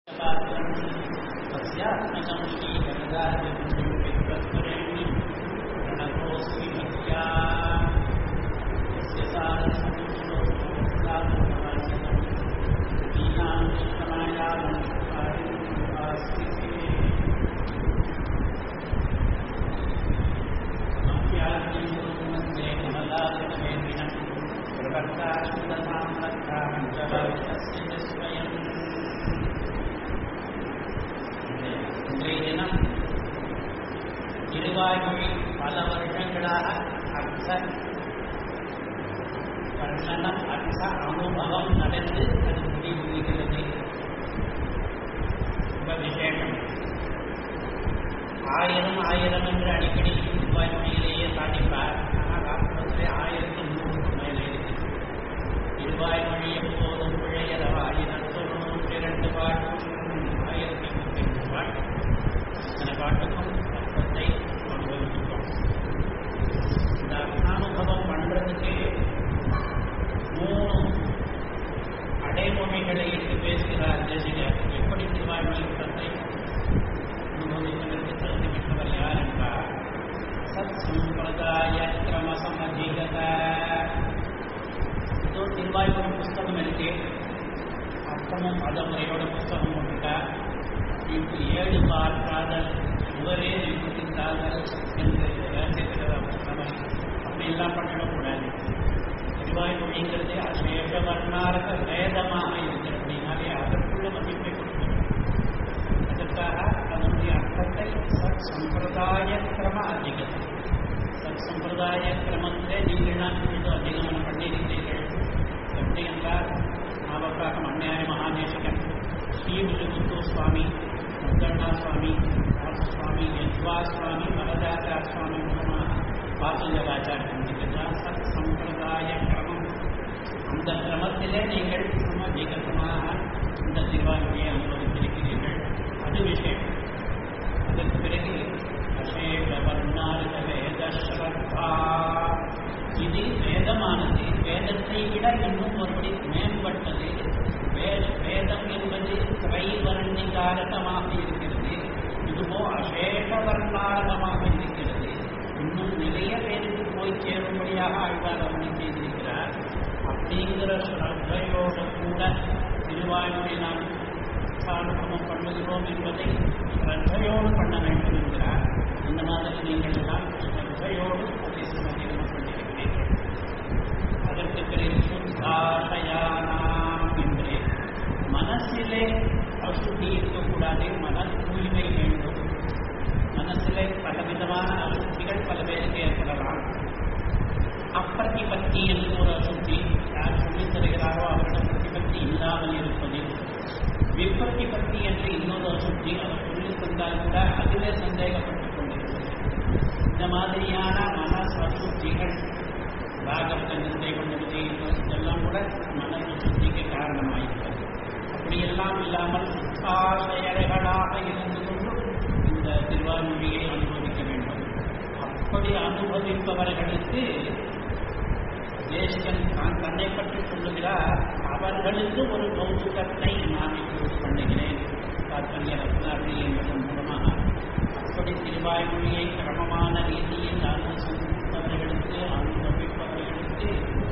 இன்றைய தினம் திருவாய்மொழி பல வருஷங்களாக அர்த்த கண்ணனம் அர்த்த அனுபவம் நடந்து அது முடிவுகிறது ரொம்ப விசேஷம் ஆயிரம் ஆயிரம் என்று அடிக்கடி திருவாய்மொழியிலேயே சாதிப்பார் ஆனால் ஆத்மத்திலே ஆயிரத்தி நூறுக்கு மேலே இருக்கு திருவாய்மொழி எப்போதும் பிழையறவ ஆயிரத்து நூற்றி இரண்டு பாட்டும் ஆயிரத்தி நூற்றி ரெண்டு பாட்டு அந்த பாட்டுக்கும் அர்த்தத்தை அனுபவிச்சிருக்கோம் இந்த அர்த்தானுபவம் பண்றதுக்கு மூணு அடைமொழிகளை எடுத்து பேசுகிறார் தேசிகர் எப்படி திருவாய்மொழி அர்த்தத்தை அனுபவிப்பதற்கு தகுதி பெற்றவர் யார் என்றார் சத் சம்பிரதாய கிரமசமதிகத இதோ திருவாய்மொழி புஸ்தகம் இருக்கு அர்த்தமும் பதமுறையோட புஸ்தகம் போட்டுட்டார் இப்படி ஏழு பார்க்காதல் சுவரே நிறுத்தித்தாதல் என்று அப்படி எல்லாம் பண்ணிடக்கூடாது திருவாய்மொழிங்கிறது அசேஷ வர்ணார்த்த வேதமாக இருக்கிறது அப்படின்னாலே அதற்குள்ள மதிப்பை கொடுக்கணும் அதற்காக அதனுடைய அர்த்தத்தை சத் சம்பிரதாய கிரம அதிகம் சத் சம்பிரதாய கிரமத்திலே நீங்கள் தான் இது அதிகமனம் பண்ணியிருக்கிறீர்கள் எப்படி என்றால் நாவக்காக அன்னையாய மகாதேசிகன் ஸ்ரீவில்லுபுத்தூ சுவாமி முத்தண்ணா சுவாமி சுவாமி யத்வா சுவாமி வரதாச்சார சுவாமி மூலமாக பாசுதவாச்சாரியன் இதெல்லாம் சத் சம்பிரதாய கிரமம் அந்த கிரமத்திலே நீங்கள் சமதிகமாக இந்த திருவாரூரையை அனுபவித்திருக்கிறீர்கள் அது விஷயம் அதற்கு பிறகு அசேஷ வர்ணார்த்த வேத ஸ்ரத்தா இது வேதமானது வேதத்தை விட இன்னும் ஒருபடி மேம்பட்டது வேத வேதம் என்பது திரைவர்ணிகாரகமாக இருக்கிறது இதுவோ அசேஷ வர்ணாரகமாக இருக்கிறது இன்னும் நிறைய பேருக்கு போய் சேரும்படியாக ஆழ்வார் அவனை செய்திருக்கிறார் அப்படிங்கிற ஸ்ரத்தையோடு கூட திருவாயுவை நாம் அனுபவம் பண்ணுகிறோம் என்பதை ஸ்ரத்தையோடு பண்ண வேண்டும் என்கிறார் இந்த மாதிரி நீங்கள் எல்லாம் ஸ்ரத்தையோடு அதை சமதிகமம் பண்ணியிருக்கிறீர்கள் அதற்கு பிறகு சுத்தாசயானாம் என்று மனசிலே அசுத்தி இருக்கக்கூடாது மன தூய்மை வேண்டும் மனசிலே பலவிதமான அசுத்திகள் பல பேருக்கு ஏற்படலாம் அப்பிரதிபத்தி என்று ஒரு அசுத்தி யார் சொல்லித் தருகிறாரோ அவரிடம் பிரதிபத்தி இல்லாமல் இருப்பது விற்பத்தி பத்தி என்று இன்னொரு அசுத்தி அவர் சொல்லித் தந்தால் கூட அதிலே சந்தேகப்பட்டுக் கொண்டிருப்பது இந்த மாதிரியான மன அசுத்திகள் ராகத்தை நிந்தை கொண்டது இதெல்லாம் கூட மன சுத்திக்கு காரணமாயிருக்கிறது அப்படியெல்லாம் இல்லாமல் சுத்தாசையர்களாக இருந்து கொண்டு இந்த திருவாரூரியை அனுபவிக்க வேண்டும் அப்படி அனுபவிப்பவர்களுக்கு தேசன் நான் தன்னை பற்றி சொல்லுகிறார் அவர்களுக்கு ஒரு கௌதுகத்தை நான் இப்போது பண்ணுகிறேன் தாற்பரிய ரத்னாவளி என்பதன் மூலமாக அப்படி திருவாய்மொழியை கிரமமான ரீதியில் அனுசரிப்பவர்களுக்கு அனுபவிப்பவர்களுக்கு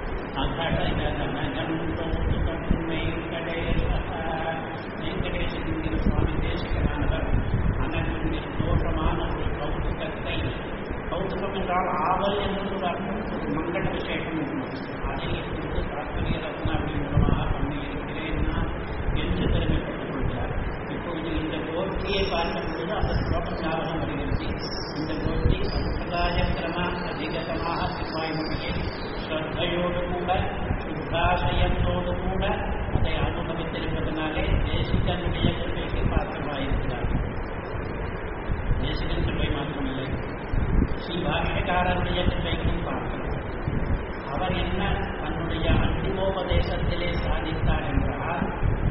அகடகனகம் கௌதுகமே கடேச வெங்கடேசன் என்கிற சுவாமி தேசிகனானவர் அனகும் நிர்தோஷமான ஒரு கௌதுகத்தை கௌதுகம் என்றால் ஆவல் என்று ஒரு அர்த்தம் ஒரு மங்கள விசேஷம் அதை இப்பொழுது தாற்பரிய ரத்னாவளி மூலமாக பண்ணியிருக்கிறேன் நான் என்று பெருமைப்பட்டுக் கொள்கிறார் இப்பொழுது இந்த கோஷ்டியை பார்க்கும் பொழுது அந்த ஸ்லோகம் ஞாபகம் வருகிறது இந்த கோஷ்டி சம்பிரதாய கிரம அதிகமாக திருவாய்மொழியை ஸ்ரத்தையோடு கூட சுத்தாசயத்தோடு கூட அதை அனுபவித்திருப்பதனாலே தேசிகனுடைய கிருப்பைக்கு பாத்திரமாயிருக்கிறார் தேசிகன் கிருப்பை மாத்திரமில்லை ஸ்ரீ பாஷ்யக்காரருடைய கிருப்பைக்கும் பார்க்கிறோம் அவர் என்ன தன்னுடைய அந்திமோபதேசத்திலே சாதித்தார் என்றால்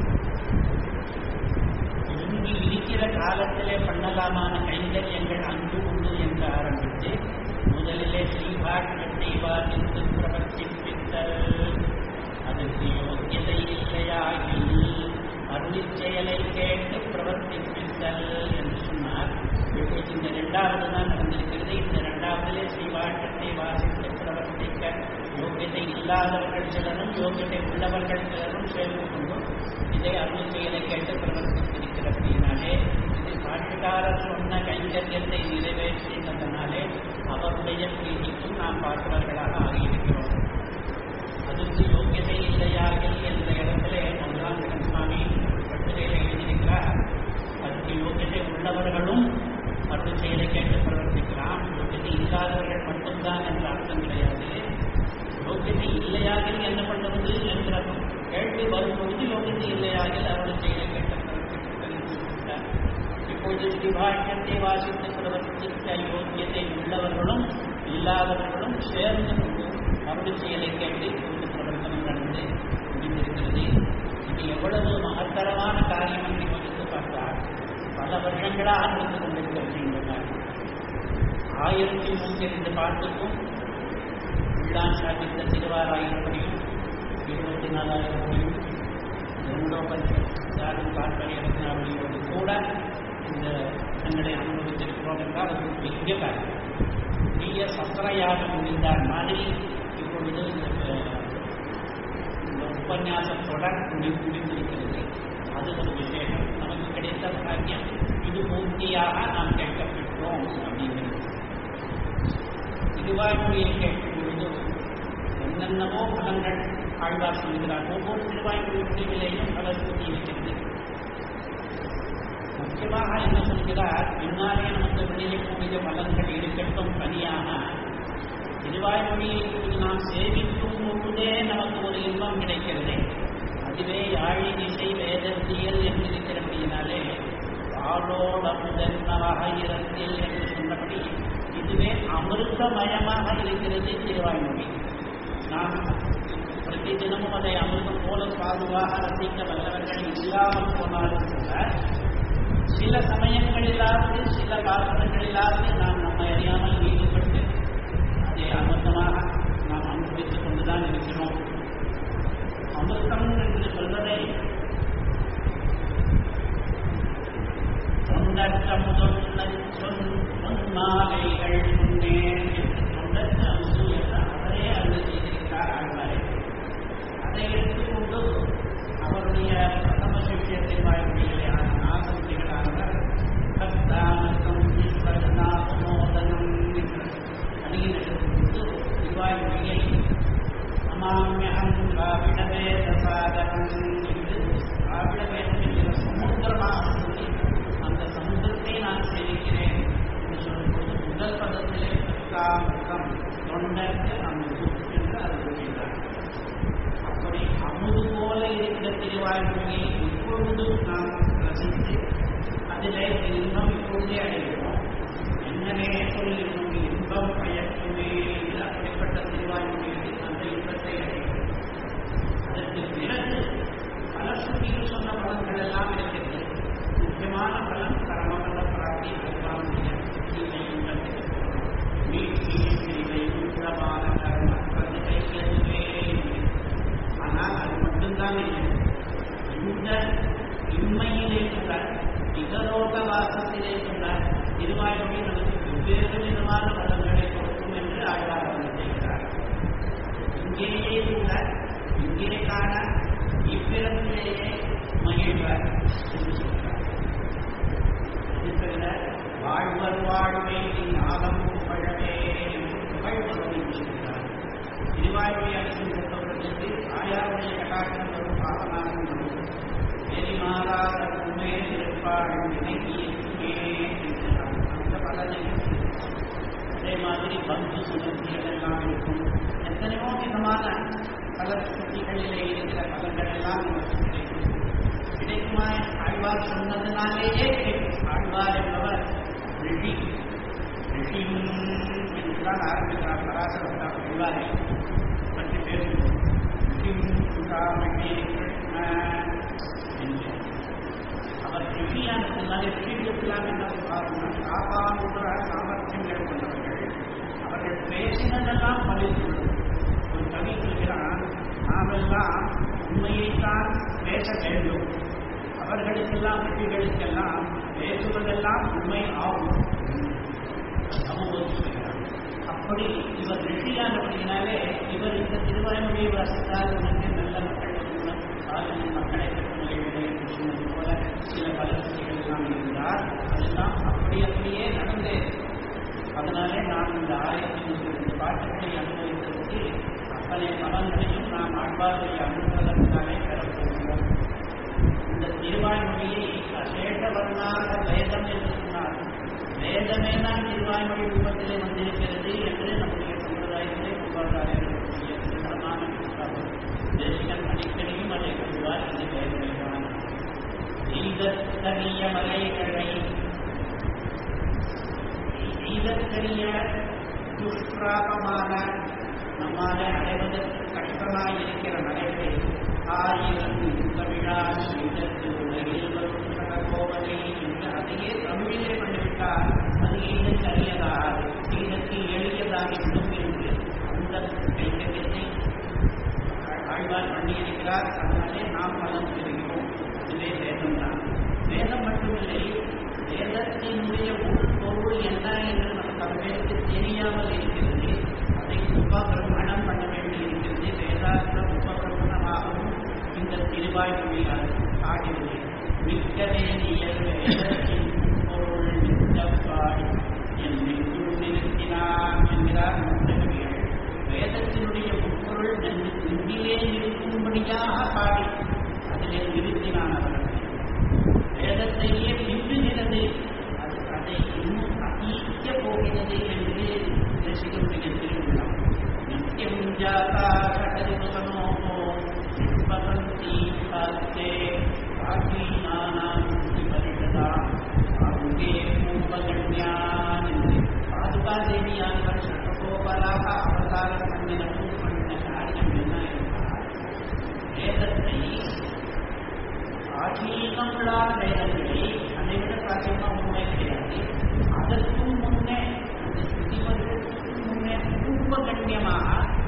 இங்கு இருக்கிற காலத்திலே பண்ணலாமான கைங்கரியங்கள் அங்கு உண்டு என்று ஆரம்பித்து முதலிலே ஸ்ரீபாஷ்யத்தை வாதித்து பிரவர்த்திப்பித்தல் அதற்கு யோக்கியதை இல்லையாகில் அருளிச் செயலை கேட்டு யோகியத்தை உள்ளவர்கள் சிலரும் சேர்ந்து கொண்டு இதை அருள் செயலை கேட்டு பிரவர்த்தித்திருக்கிறபடினாலே இது பாட்டுக்காரர் சொன்ன கைங்கரியத்தை நிறைவேற்றினதனாலே அவருடைய பிரீதிக்கும் நாம் பாக்குறவர்களாக ஆகியிருக்கிறோம் அதுக்கு யோகியதை இல்லையாகில் என்ற இடத்திலே ஒன்றாம் சுவாமி கட்டுரையில் எழுதியிருக்கிறார் அதுக்கு யோகியதை உள்ளவர்களும் அருள் செயலை கேட்டு பிரவர்த்திக்கலாம் யோகியதை இல்லாதவர்கள் மட்டும்தான் என்ற அர்த்தம் கிடையாது யோகியதை இல்லையாகில் என்ன பண்ணுவது என்ற கேள்வி வரும்பொழுது யோகியதை இல்லையாகில் அருள் செயலை கேட்டு பிரவர்த்திக்கிறார் இப்பொழுது ஸ்ரீபாஷ்யத்தை வாசித்து பிரவர்த்தித்த யோகியத்தை உள்ளவர்களும் இல்லாதவர்களும் சேர்ந்து கொண்டு அருள் செயலை கேட்டு இப்பொழுது பிரவர்த்தனம் நடந்து முடிந்திருக்கிறது இது எவ்வளவு மகத்தரமான காரியம் என்று யோசித்து பார்த்தால் பல வருஷங்களாக நடந்து கொண்டிருக்கிறது இந்த காரியம் ஆயிரத்தி நூற்றி ரெண்டு பாட்டுக்கும் உள்ளான் சாதித்த திருவாராயிரப்படியும் இருபத்தி நாலாயிரப்படியும் இரண்டோபன் பார்ப்பனை இரத்தினாவளியோடு கூட இந்த தங்களை அனுபவித்திருக்கிறோம் என்றால் அது ஒரு பெரிய காரியம் பெரிய சத்திரையாக முடிந்தார் மாதிரி இப்பொழுது இந்த இந்த உபன்யாசம் தொடர் முடி முடிந்திருக்கிறது அது ஒரு விசேஷம் நமக்கு கிடைத்த பாக்கியம் இது பூர்த்தியாக நாம் கேட்கப்பட்டோம் அப்படிங்கிறது திருவாய்மொழியை கேட்கும் பொழுது என்னென்னவோ பலங்கள் ஆழ்வார் சொல்கிறார் ஒவ்வொரு திருவாய்மொழி முடிவிலேயும் பல ஸ்ருதி இருக்கிறது முக்கியமாக என்ன சொல்கிறார் பின்னாலே நமக்கு விளையக்கூடிய பலன்கள் இருக்கட்டும் தனியாக திருவாய்மொழியை இப்போது நாம் சேவிக்கும் பொழுதே நமக்கு ஒரு இன்பம் கிடைக்கிறது அதுவே யாழி திசை வேதத்தியல் என்றிருக்கிறபடியினாலே பாலோட முதன்மவாக இரத்தில் என்று சொன்னபடி இதுவே அமிர்தமயமாக இருக்கிறது திருவாய்மொழி நாம் பிரதி தினமும் அதை அமிர்தம் போல சாதுவாக ரசிக்க வல்லவர்கள் இல்லாமல் போனாலும் கூட சில சமயங்களிலாவது சில காரணங்களிலாவது நாம் நம்மை அறியாமல் ஈடுபட்டு அதை அமிர்தமாக நாம் அனுபவித்துக் கொண்டுதான் இருக்கிறோம் அமிர்தம் என்று சொல்வதை தொண்டற்ற முதல்ல சொல் பொன்மாலைகள் முன்னேன் என்று தொண்டற்ற அம்சு என்று அவரே அருள் செய்திருக்கிறார் ஆழ்வாரே அதை எடுத்துக்கொண்டு அவருடைய பிரதம சிஷியத்தை வாய்மொழிகளை ஆசந்திகளானவர் கர்த்தாமிருத்தம் ஈஸ்வரநாமோதனம் என்ற அணியில் எடுத்துக்கொண்டு திருவாய்மொழியை அமாமியகம் திராவிட வேத சாதனம் என்று திராவிட வேதம் என்கிற சமுத்திரமாக சொல்லி அந்த சமுத்திரத்தை நான் சேவிக்கிறேன் என்று சொல்லும்போது முதல் பதத்திலே கர்த்தாமிருத்தம் தொண்டற்கு அமுது என்று அறிவிக்கிறார் அப்படி அமுது போல இருக்கிற திருவாய்மொழியை இப்பொழுது நாம் ரசித்து அதிலே இன்பம் இப்பொழுதே அடைகிறோம் என்னவே சொல்லிடும் இன்பம் பயக்குமே என்று அப்படிப்பட்ட திருவாய்மொழியில் அந்த இன்பத்தை அடைகிறோம் அதற்கு பிறகு பல சுற்றியில் சொன்ன பலன்கள் எல்லாம் இருக்கிறது முக்கியமான பலன் கரமகல பிராப்தி பகவானுடைய வைகுண்டமான கர்ம கைகளுமே ஆனால் அது மட்டும்தான் இல்லை இந்த இம்மையிலே கூட இகலோக வாசத்திலே கூட திருவாய்மொழி நமக்கு வெவ்வேறு விதமான பலன்களை கொடுக்கும் என்று ஆழ்வார் அவர்கள் செய்கிறார் இங்கேயே கூட இங்கே காண இப்பிறப்பிலேயே மகிழ்வார் என்று சொல்கிறார் இருக்கிற வாழ்வர் வாழ்வே ஞானம் புகழவே என்று புகழ் பகவதி சொல்கிறார் திருவாய்மொழி அரசு சென்றவர்களுக்கு ஆயாருடைய கட்டாட்டம் வரும் பாவனாகும் எரிமாறாத உண்மை இருப்பாள் நினைக்கியே என்று அந்த பலனை அதே மாதிரி பந்து சுதந்திரம் எல்லாம் இருக்கும் எத்தனையோ விதமான பல சுத்திகளிலே இருக்கிற பலன்கள் எல்லாம் நமக்கு கிடைக்கும் கிடைக்குமா ஆழ்வார் சொன்னதுனாலேயே கிடைக்கும் ஆழ்வார் என்பவர் ரிஷி ரிஷி என்றுதான் ஆரம்பிக்கிறார் பராசர ஆழ்வாரை பற்றி பேசுவோம் ரிஷிம் சுகாமணி கிருஷ்ண என்று அவர் ரிஷியானதுனால ரிஷிகளுக்கெல்லாம் என்ன சொல்றாருன்னா சாபானுன்ற சாமர்த்தியங்கள் கொண்டவர்கள் அவர்கள் பேசினதெல்லாம் பலித்துள்ளது ஒரு கவி சொல்கிறான் நாமெல்லாம் உண்மையைத்தான் பேச வேண்டும் அவர்களுக்கெல்லாம் ரிஷிகளுக்கெல்லாம் பேசுவதெல்லாம் உண்மை ஆகும் சமூகம் சொல்கிறார் அப்ப அப்படி இவர் ரிஷியானபடியினாலே இவர் இந்த திருவாய்மொழியை வாசித்தால் உனக்கு நல்ல மக்கள் குணம் சாதனை மக்களை கட்டுமைகளை என்று சொன்னது போல சில பலவசதிகள் எல்லாம் இருந்தார் அதெல்லாம் அப்படி அப்படியே நடந்தே அதனாலே நாம் இந்த ஆயிரத்தி பாட்டுகளை அனுபவித்ததற்கு அத்தனை பலன்களையும் நாம் ஆழ்வாருடைய அனுபவத்தினாலே பெறப்போகிறோம் இந்த திருவாய்மொழியை அசேஷவர்ணாக வேதம் என்று சொன்னார் வேதமே தான் திருவாய்மொழி ரூபத்திலே வந்திருக்கிறது என்று நம்முடைய சம்பிரதாயத்திலே பூர்வாச்சாரியர்களுடைய பிரதான புத்தகம் தேசிகன் அடிக்கடியும் அதை சொல்வார் இது வேதமே தான் ஈதத்தனிய மலைகளை ஈதத்தனிய துஷ்பிராபமான நம்மாலே அடைவதற்கு கஷ்டமாய் இருக்கிற மலைகளை ஆயிரம் தமிழா ஸ்ரீதத்து உலகில் வரும் சடகோவலை என்று அதையே தமிழிலே பண்ணிவிட்டார் அது ஈதற்கு அறியதா ஈதற்கு எளியதாகிவிடும் என்று அந்த கைங்கரியத்தை ஆழ்வார் பண்ணியிருக்கிறார் அதனாலே நாம் பலன் பெறுகிறோம் இதுவே வேதம் தான் வேதம் மட்டுமில்லை வேதத்தினுடைய உட்பொருள் என்ன என்று நமக்கு அவர்களுக்கு தெரியாமல் இருக்கிறது அதை உபபிரமணம் பண்ண வேண்டியிருக்கிறது வேதாந்த உபபிரமணமாகவும் இந்த திருவாய்மொழியால் ஆகிறது மிக்க வேண்டியல் வேதத்தின் பொருள் நித்தப்பாய் என் நெஞ்சுள் நிறுத்தினார் என்கிறார் முத்தகவியல் வேதத்தினுடைய உட்பொருள் நெஞ்சிலே இருக்கும்படியாக பாடி அதிலே நிறுத்தினான் அவர்கள் வேதத்தையே பின்னுகிறது அது அதை இன்னும் அகீக்க போகிறது என்று ரசிகனுடைய திருவிழம் நித்தியம் ஜாதா கடலுகனோகோ சிற்பவந்தி பாத்தே பாகீனானாம் பரிஷதா அங்கே பூர்வகண்யான் என்று பாதுகாதேவியானவர் சட்டகோபராக அவதாரம் பண்ணின பண்ணின காரியம் என்ன என்றால் வேதத்தை ஆசீகங்களான வேதங்களை அதை விட பிராச்சீனமா உண்மை கிடையாது அதற்கும் முன்னே அந்த ஸ்திதி வருடத்துக்கும் முன்னே பூர்வகண்யமாக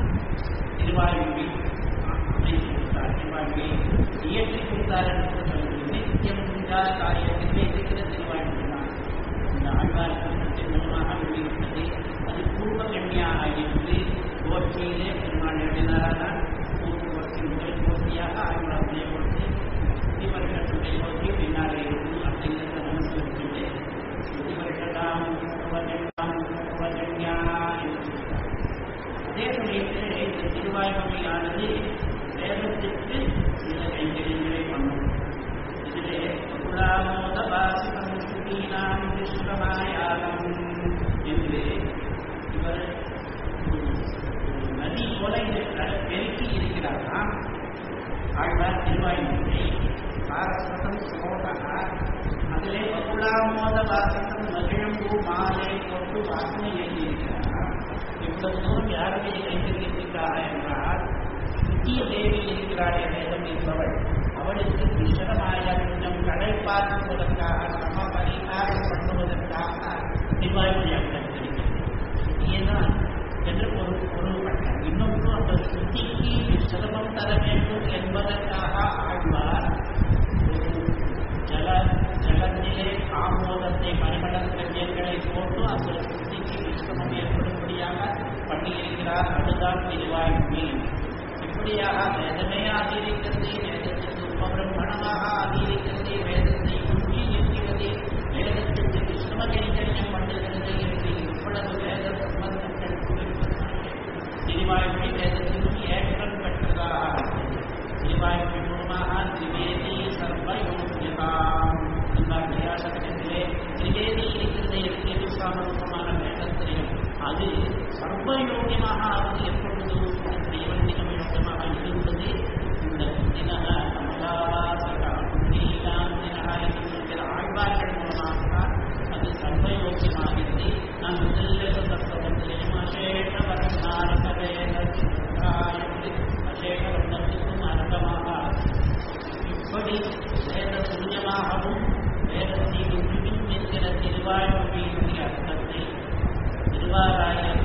திருவாயுவை அமைத்து கொடுத்தார் திருவாயுவை இயற்றி கொடுத்தார் என்று சொல்வது நித்தியம் காரியத்திலே இருக்கிற திருவாயுவை தான் இந்த ஆழ்வார் கூட்டத்தின் மூலமாக வெளியிட்டது அது பூர்வகண்யாக இருந்து கோஷ்டியிலே பெருமாள் எழுதினாரால் பூர்வ கோஷ்டி முதல் கோஷ்டியாக ஆழ்வாருடைய கோஷ்டி ஸ்ருதிபரிஷத்துடைய கோஷ்டி பின்னாலே இருக்கும் அப்படிங்கிறத மனசில் வச்சுட்டு ஸ்ருதிபரிஷதாம் பூர்வகண்யாம் பூர்வகண்யா என்று சொல்றார். அதே சமயத்தில் இந்த திருவாய்மொழியானது வேதத்திற்கு சில கைங்கரியங்களை பண்ணும் இதிலே புராமோத பாசிதம் ஸ்ருதீனாம் விஸ்வமாயாகம் என்று இவர் ஒரு நதி போல இந்த கடல் பெருக்கி இருக்கிறாராம் ஆழ்வார் திருவாய்மொழி பாரஸ்வதம் ஸ்லோகா அதிலே வகுலாமோத வாசகம் மகிழம்பூ மாலை கொண்டு வாசனை எழுதியிருக்கிறார் இவ்வளவு தூரம் யாருடைய கைந்திருக்கிறார் என்றால் நித்திய தேவி இருக்கிறாள் வேதம் என்பவள் அவளுக்கு விஷரமாய கொஞ்சம் கடை பார்க்குவதற்காக சம பரிகாரம் பண்ணுவதற்காக திருவாய்மொழி அமைந்திருக்கிறது இதுதான் என்று ஒரு பொருள்பட்டார் இன்னொன்று அந்த சுத்திக்கு சிரமம் தர வேண்டும் என்பதற்காக ஆழ்வார் ஒரு ஜல ஜலத்திலே ஆமோதத்தை மணிமண்டல கட்டியங்களை போட்டு அந்த சுத்திக்கு விசிரமம் ஏற்படும்படியாக பண்ணியிருக்கிறார் அதுதான் திருவாய்மொழி இப்படியாக வேதமே ஆதரிக்கிறது வேதத்திற்கு உபபிரமணமாக ஆதரிக்கிறது வேதத்தை ஒன்றி இருக்கிறது வேதத்திற்கு விஷ்ணம கைங்கரியம் பண்ணுகிறது என்று இவ்வளவு வேத சம்பந்தங்கள் குறிப்பதனாலே திருவாய்மொழி வேதத்திலும் ஏற்றம் பெற்றதாக திருவாய்மொழி மூலமாக திரிவேதி சர்வயோகியதாம் என்பார் வியாசகத்திலே திரிவேதி இருக்கிறது எது சாமரூபமான வேதத்திலையும் அது சர்வயோகியமாக அது எப்பொழுது தெய்வத்தினம் யோகமாக இருந்தது இந்த தினக கமலாசக நீலாந்தினக என்று சொல்கிற ஆழ்வார்கள் மூலமாகத்தான் அது சர்வயோகியமாகிறது நான் முதல்ல சொன்ன ஸ்லோகத்திலேயும் அசேஷ வர்ணாரக வேத என்று அசேஷ வர்ணத்துக்கும் அர்த்தமாக இப்படி வேத சூன்யமாகவும் வேதத்தை விட்டு என்கிற திருவாய்மொழியினுடைய அர்த்தத்தை திருவாராய